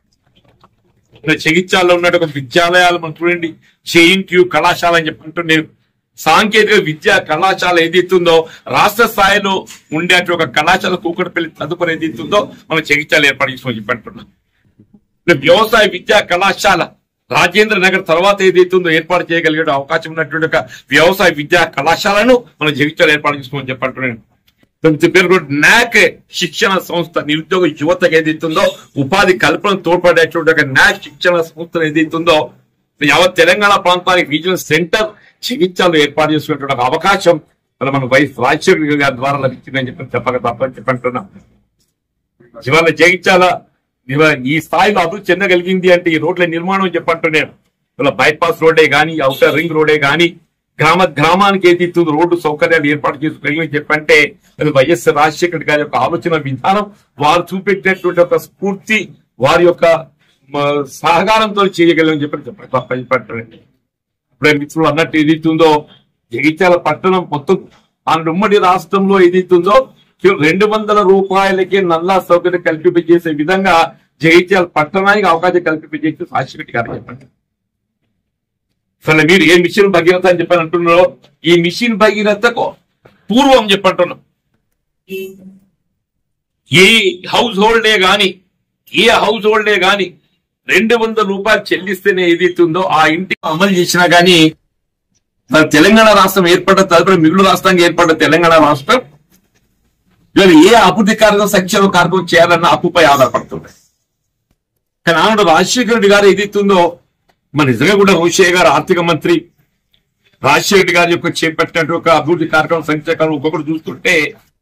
ఇక్కడ జగిత్యాలలో ఉన్నట్టు ఒక విద్యాలయాలు మనం చూడండి జేఎన్టీయు కళాశాల అని చెప్పంటూ నేను సాంకేతిక విద్యా కళాశాల ఏదైతుందో రాష్ట్ర స్థాయిలో ఉండేటువంటి ఒక కళాశాల కూకటపల్లి తదుపరి ఏదైతుందో మనం జగిత్యాల ఏర్పాటు చేసుకోమని చెప్పంటున్నాం ఇప్పుడు వ్యవసాయ విద్యా కళాశాల రాజేంద్ర నగర్ తర్వాత ఏదైతుందో ఏర్పాటు చేయగలిగే అవకాశం ఉన్నటువంటి ఒక వ్యవసాయ విద్యా కళాశాలను మనం జగిత్యాల ఏర్పాటు చేసుకోమని చెప్పంటున్నాను దాని పేరు కూడా నాక్ శిక్షణ సంస్థ నిరుద్యోగ యువతకు ఏదైతుందో ఉపాధి కల్పన తోడ్పడేటువంటి ఒక నాక్ శిక్షణ సంస్థ ఏదైతుందో యావత్ తెలంగాణ ప్రాంతానికి రీజనల్ సెంటర్ చికిత్సలు ఏర్పాటు చేసుకునేటువంటి ఒక అవకాశం మరి మన వైఎస్ రాజశేఖర గారి ద్వారా లభించిందని చెప్పి చెప్పక తప్పని చెప్పంటున్నాం ఇవాళ జగిత్యాల ఇవాళ ఈ స్థాయిలో అభివృద్ధి చెందగలిగింది అంటే ఈ రోడ్ల నిర్మాణం చెప్పంటున్నాను ఇలా బైపాస్ రోడ్డే గాని అవుటర్ రింగ్ రోడే గాని గ్రామ గ్రామానికి ఏది ఇస్తుందో రోడ్డు సౌకర్యాలు ఏర్పాటు చేసుకోగలిగి చెప్పంటే అది వైఎస్ రాజశేఖర్ గారి యొక్క ఆలోచన విధానం వారు చూపెట్టినటువంటి ఒక స్ఫూర్తి వారి యొక్క మ, సహకారంతో చేయగలని చెప్పి చెప్పండి చెప్పండి ఇప్పుడే మిత్రులు అన్నట్టు ఏదైతుందో జగిత్యాల పట్టణం మొత్తం ఆ ఉమ్మడి రాష్ట్రంలో ఏదైతుందో రెండు వందల రూపాయలకే నల్లా సౌకర్యం కల్పింపజేసే విధంగా జగిత్యాల పట్టణానికి అవకాశం కల్పింపజేసి రాజశేఖర్ గారు చెప్పండి అసలు మీరు ఏ మిషన్ భగీరథ అని చెప్పని అంటున్నారో ఈ మిషన్ భగీరథకు పూర్వం చెప్పంటున్నాం ఏ హౌస్ హోల్డే గాని ఏ హౌస్ హోల్డే గాని రెండు వందల రూపాయలు చెల్లిస్తేనే ఏదైతుందో ఆ ఇంటికి అమలు చేసినా గానీ మరి తెలంగాణ రాష్ట్రం ఏర్పడ్డ తదుపరి మిగులు రాష్ట్రానికి ఏర్పడ్డ తెలంగాణ రాష్ట్రం ఇవాళ ఏ అభివృద్ధి కార్యక్రమం సంక్షేమ కార్యక్రమం చేయాలన్న అప్పుపై ఆధారపడుతుంది కానీ ఆనాడు రాజశేఖర రెడ్డి గారు ఏదైతుందో మరి నిజంగా కూడా రోషయ్య గారు ఆర్థిక మంత్రి రాజశేఖర రెడ్డి గారి యొక్క చేపట్టినట్టు ఒక అభివృద్ధి కార్యక్రమం సంక్షేమ కార్యక్రమం ఒక్కొక్కటి చూస్తుంటే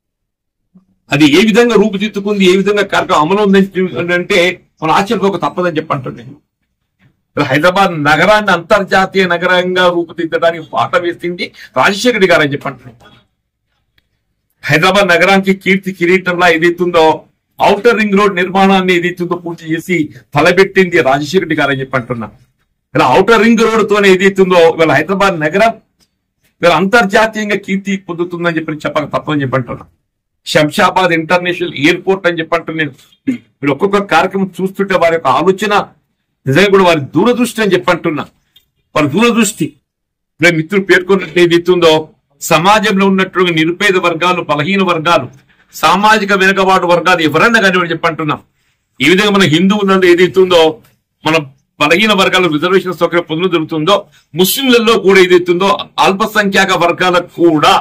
అది ఏ విధంగా రూపుదిద్దుకుంది ఏ విధంగా కార్యక్రమం అమలు ఉందని అంటే మన ఆశ్చర్యపోక తప్పదని చెప్పంటుండే హైదరాబాద్ నగరాన్ని అంతర్జాతీయ నగరంగా రూపుదిద్దడానికి పాట వేసింది రాజశేఖర రెడ్డి గారు అని చెప్పంటున్నాడు హైదరాబాద్ నగరానికి కీర్తి కిరీటంలా ఏదైతుందో ఔటర్ రింగ్ రోడ్ నిర్మాణాన్ని ఏదైతుందో పూర్తి చేసి తలబెట్టింది రాజశేఖర రెడ్డి గారు అని చెప్పి అంటున్నా ఇలా ఔటర్ రింగ్ రోడ్ తోనే ఏదైతుందో ఇవాళ హైదరాబాద్ నగరం ఇవాళ అంతర్జాతీయంగా కీర్తి పొందుతుందని చెప్పి చెప్పక తప్పని చెప్పి అంటున్నా శంషాబాద్ ఇంటర్నేషనల్ ఎయిర్పోర్ట్ అని చెప్పి అంటున్నాను మీరు ఒక్కొక్క కార్యక్రమం చూస్తుంటే వారి యొక్క ఆలోచన నిజంగా కూడా వారి దూరదృష్టి అని చెప్పి అంటున్నా వారి దూరదృష్టి ఇప్పుడు మిత్రులు పేర్కొన్నట్టు ఏదైతుందో సమాజంలో ఉన్నటువంటి నిరుపేద వర్గాలు బలహీన వర్గాలు సామాజిక వెనుకబాటు వర్గాలు ఎవరన్నా కానీ చెప్పంటున్నాం ఈ విధంగా మన హిందువులలో ఏదైతుందో మన బలహీన వర్గాల రిజర్వేషన్ సౌకర్యం పొందడం జరుగుతుందో ముస్లింలలో కూడా ఏదైతుందో అల్పసంఖ్యాక వర్గాలకు కూడా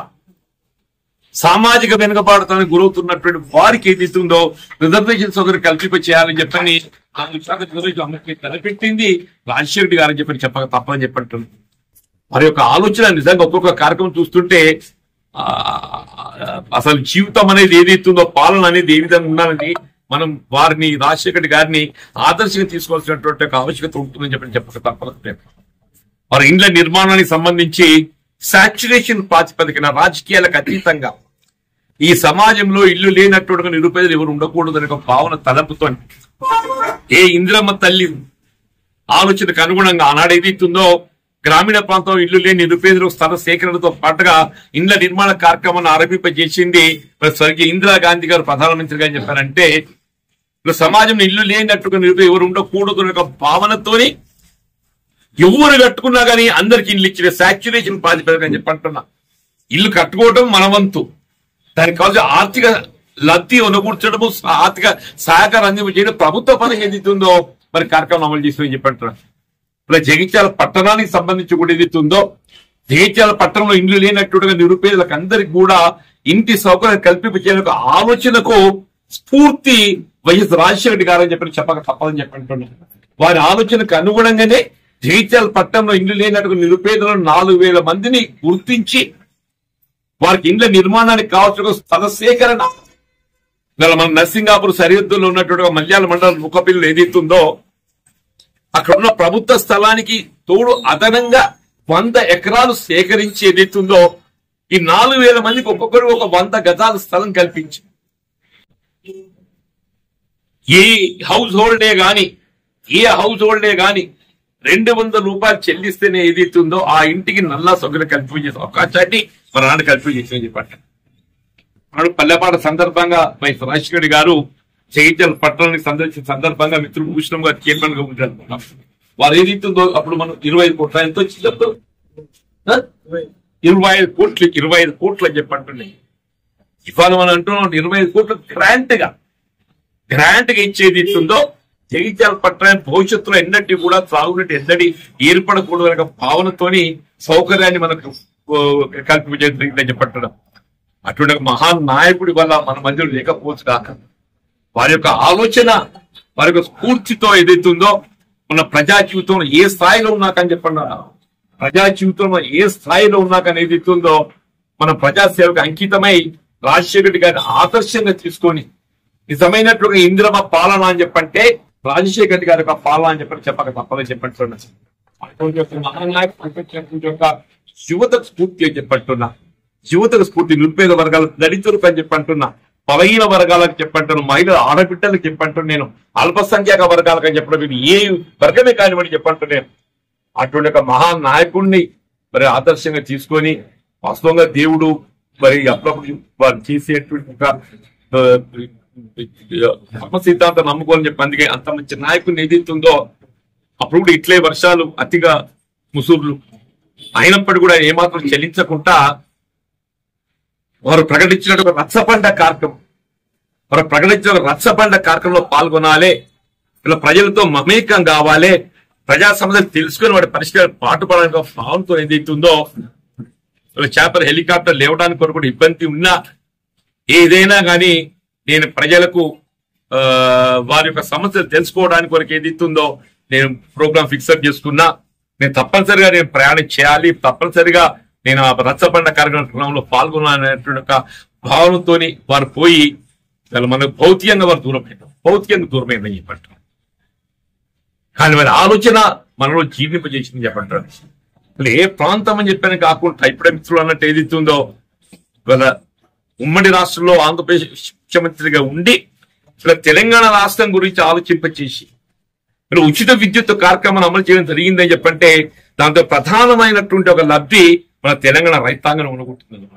సామాజిక వెనుకబాటుతానికి గురవుతున్నటువంటి వారికి ఏదైతుందో రిజర్వేషన్ సౌకర్యం కల్పింప చేయాలని చెప్పని ఆ విశాఖ రిజర్వేషన్ అమలుకి తలపెట్టింది రాజశేఖర రెడ్డి గారని చెప్పని చెప్పక తప్పని చెప్పంటున్నాను వారి యొక్క ఆలోచన నిజంగా ఒక్కొక్క కార్యక్రమం చూస్తుంటే ఆ, అసలు జీవితం అనేది ఏదైతుందో పాలన అనేది ఏ విధంగా ఉండాలని మనం వారిని రాజశేఖర రెడ్డి గారిని ఆదర్శంగా తీసుకోవాల్సినటువంటి ఒక ఆవశ్యకత ఉంటుందని చెప్పని చెప్పక తప్పదు వారి ఇండ్ల నిర్మాణానికి సంబంధించి సాచురేషన్ ప్రాతిపదికన రాజకీయాలకు అతీతంగా ఈ సమాజంలో ఇల్లు లేనటువంటి నిరుపేదలు ఎవరు ఉండకూడదు అనే ఒక భావన తలపుతో ఏ ఇంద్రమ్మ తల్లి ఆలోచనకు అనుగుణంగా ఆనాడు ఏదైతుందో గ్రామీణ ప్రాంతం ఇల్లు లేని నిరుపేదలకు స్థల సేకరణతో పాటుగా ఇండ్ల నిర్మాణ కార్యక్రమాన్ని ఆరంభింపజేసింది మరి స్వర్గీయ ఇందిరాగాంధీ గారు ప్రధానమంత్రిగా ఏం చెప్పారంటే ఇప్పుడు సమాజంలో ఇల్లు లేనట్టుగా నిరుపేద ఎవరు ఉండకూడదు అనే ఒక భావనతోని ఎవరు కట్టుకున్నా గానీ అందరికి ఇల్లు ఇచ్చిన సాచ్యురేషన్ ప్రాతిపదిక అని చెప్పి అంటున్నా ఇల్లు కట్టుకోవడం మన వంతు దానికి కావాల్సిన ఆర్థిక లబ్ధి అనుకూర్చడము ఆర్థిక సహకారం అందించడం ప్రభుత్వ పని ఏదైతుందో మరి కార్యక్రమం అమలు చేస్తుందని చెప్పి అంటున్నా ఇలా జగిత్యాల పట్టణానికి సంబంధించి కూడా ఏదైతే ఉందో జగిత్యాల పట్టణంలో ఇండ్లు లేనట్టుగా నిరుపేదలకు అందరికి కూడా ఇంటి సౌకర్యం కల్పించే ఒక ఆలోచనకు స్ఫూర్తి వైఎస్ రాజశేఖర రెడ్డి గారని చెప్పి చెప్పక తప్పదని చెప్పి అంటున్నాను వారి ఆలోచనకు అనుగుణంగానే జగిత్యాల పట్టణంలో ఇండ్లు లేనట్టుగా నిరుపేదలను నాలుగు వేల మందిని గుర్తించి వారికి ఇండ్ల నిర్మాణానికి కావాల్సిన స్థల సేకరణ ఇవాళ మన నర్సింగాపూర్ సరిహద్దులో ఉన్నటువంటి ఒక మల్యాల మండలం ముఖపిల్లు ఏదైతుందో అక్కడ ఉన్న ప్రభుత్వ స్థలానికి తోడు అదనంగా వంద ఎకరాలు సేకరించి ఏదైతుందో ఈ నాలుగు వేల మందికి ఒక్కొక్కరు ఒక వంద గజాల స్థలం కల్పించి ఏ హౌస్ హోల్డే గాని ఏ హౌస్ హోల్డే గాని రెండు వందల రూపాయలు చెల్లిస్తేనే ఏదైతుందో ఆ ఇంటికి నల్లా సౌకర్యం కల్పించే అవకాశాన్ని మన నాన్న కల్పించేసి చెప్పండి నాడు పల్లెపాట సందర్భంగా వై రాజశేఖర్ గారు జగిత్యాల పట్టణానికి సందర్శించిన సందర్భంగా మిత్రుడు భూషణం గారు చైర్మన్ గా ఉంటారు వారు ఏదైతుందో అప్పుడు మనం ఇరవై ఐదు కోట్ల ఎంతో చిన్నప్పుడు ఆ? ఇరవై ఐదు కోట్లు ఇరవై ఐదు కోట్లు అని చెప్పి అంటున్నాయి ఇవాళ మనం అంటున్నాం ఇరవై ఐదు కోట్లు గ్రాంట్ గా గ్రాంట్ గా ఇచ్చేది ఇస్తుందో జగిత్యాల పట్టణం భవిష్యత్తులో ఎన్నటి కూడా త్రాగునీటి ఎన్నటి ఏర్పడకూడదు అనే భావనతోని సౌకర్యాన్ని మనకు కల్పించేది చెప్పట్టడం అటువంటి ఒక మహాన్ నాయకుడి వల్ల మన మధ్యలో లేకపోవచ్చు కాక వారి యొక్క ఆలోచన వారి యొక్క స్ఫూర్తితో ఏదైతుందో మన ప్రజా జీవితంలో ఏ స్థాయిలో ఉన్నాకని చెప్పండి అన్న. ప్రజా జీవితంలో ఏ స్థాయిలో ఉన్నాకని ఏదైతుందో మన ప్రజాసేవకు అంకితమై రాజశేఖర రెడ్డి గారిని ఆదర్శంగా తీసుకొని నిజమైనట్లుగా ఇందిరమ పాలన అని చెప్పంటే రాజశేఖర రెడ్డి గారి యొక్క పాలన అని చెప్పని చెప్పక తప్పదని చెప్పంటున్నా అటువంటి ఒక మహానాయకుడు అటువంటి ఒక యువతకు స్ఫూర్తి అని చెప్పంటున్నా యువతకు స్ఫూర్తి నిరుపేద వర్గాలు దళితులకు అని చెప్పంటున్నా బలహీన వర్గాలకు చెప్పంటాను మహిళల ఆడబిడ్డలకు చెప్పంటాను నేను అల్పసంఖ్యాక వర్గాలకు అని చెప్పడం ఇది ఏ వర్గమే కానివ్వండి చెప్పంటాను నేను అటువంటి ఒక మహాన్ నాయకుడిని మరి ఆదర్శంగా తీసుకొని వాస్తవంగా దేవుడు మరి అప్పుడప్పుడు వారు చేసేటువంటి ఒక ఆ, ధర్మ సిద్ధాంతం నమ్ముకోని చెప్పి అందుకే అంత మంచి నాయకుడిని ఏదైతుందో అప్పుడు కూడా ఇట్లే వర్షాలు అతిగా ముసుర్లు అయినప్పటికీ కూడా ఏమాత్రం చెల్లించకుండా వారు ప్రకటించిన ఒక రచ్చబండ కార్యక్రమం వారు ప్రకటించిన ఒక రచ్చబండ కార్యక్రమంలో పాల్గొనాలి ఇలా ప్రజలతో మమేకం కావాలి ప్రజా సమస్యలు తెలుసుకొని వాటి పరిష్కారం పాటుపడడానికి ఒక భావంతో ఏదైతుందో ఇలా చేపల హెలికాప్టర్ లేవడానికి కొరకు కూడా ఇబ్బంది ఉన్నా ఏదైనా కానీ నేను ప్రజలకు ఆ, వారి యొక్క సమస్యలు తెలుసుకోవడానికి కొరకు ఏదైతుందో నేను ప్రోగ్రామ్ ఫిక్సప్ చేసుకున్నా నేను తప్పనిసరిగా నేను ప్రయాణం చేయాలి తప్పనిసరిగా నేను ఆ రచ్చబండ కార్యక్రమంలో పాల్గొనాలనేటువంటి ఒక భావనతోని వారు పోయి వాళ్ళు మనకు భౌతికంగా వారు దూరమైనారు భౌతికంగా దూరమైందని చెప్పంటారు కానీ వారి ఆలోచన మనలో జీర్ణింపజేసింది చెప్పంటారు అసలు ఏ ప్రాంతం అని చెప్పాను కాకుండా ఇప్పుడే మిత్రులు అన్నట్టు ఏదైతే ఉందో ఇవాళ ఉమ్మడి రాష్ట్రంలో ఆంధ్రప్రదేశ్ ముఖ్యమంత్రిగా ఉండి ఇలా తెలంగాణ రాష్ట్రం గురించి ఆలోచింపచేసి ఇలా ఉచిత విద్యుత్ కార్యక్రమాన్ని అమలు చేయడం జరిగిందని చెప్పంటే దాంతో ప్రధానమైనటువంటి ఒక లబ్ధి మన తెలంగాణ రైతాంగం ఉండగొట్టింది